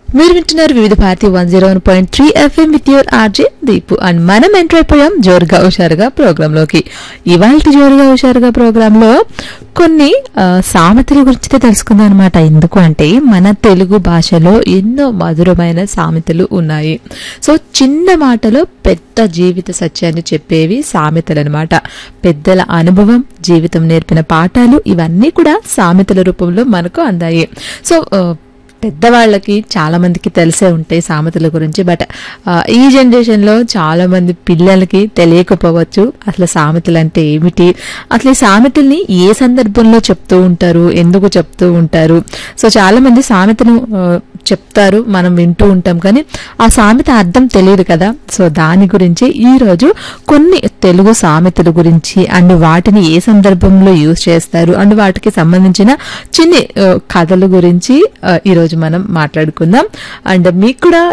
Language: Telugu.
మీరు వింటున్నారు Vividh Bharati one zero one point three FM with your RJ Deepu and మనం ఎంటర్ అయిపోయాం జోరుగా హుషారుగా ప్రోగ్రామ్ లోకి ఇవాళ జోరుగా హుషారుగా ప్రోగ్రామ్ లో కొన్ని ఆ, సామెతల గురించి తెలుసుకుందాం అనమాట ఎందుకు అంటే మన తెలుగు భాషలో ఎన్నో మధురమైన సామెతలు ఉన్నాయి సో చిన్న మాటలో పెద్ద జీవిత సత్యాన్ని చెప్పేవి సామెతలు అనమాట పెద్దల అనుభవం జీవితం నేర్పిన పాఠాలు ఇవన్నీ కూడా సామెతల రూపంలో మనకు అందాయి సో ఆ, పెద్దవాళ్ళకి చాలా మందికి తెలిసే ఉంటాయి సామెతల గురించి బట్ ఆ, ఈ జనరేషన్ లో చాలా మంది పిల్లలకి తెలియకపోవచ్చు అసలు సామెతలు అంటే ఏమిటి అసలు ఈ సామెతల్ని ఏ సందర్భంలో చెప్తూ ఉంటారు ఎందుకు చెప్తూ ఉంటారు సో చాలా మంది సామెతను ఆ, చెప్తారు మనం వింటూ ఉంటాం కానీ ఆ సామెత అర్థం తెలియదు కదా సో దాని గురించి ఈ రోజు కొన్ని తెలుగు సామెతల గురించి అండ్ వాటిని ఏ సందర్భంలో యూజ్ చేస్తారు అండ్ వాటికి సంబంధించిన చిన్ని ఆ, కథల గురించి ఆ, ఈ రోజు మనం మాట్లాడుకుందాం అండ్ మీకు కూడా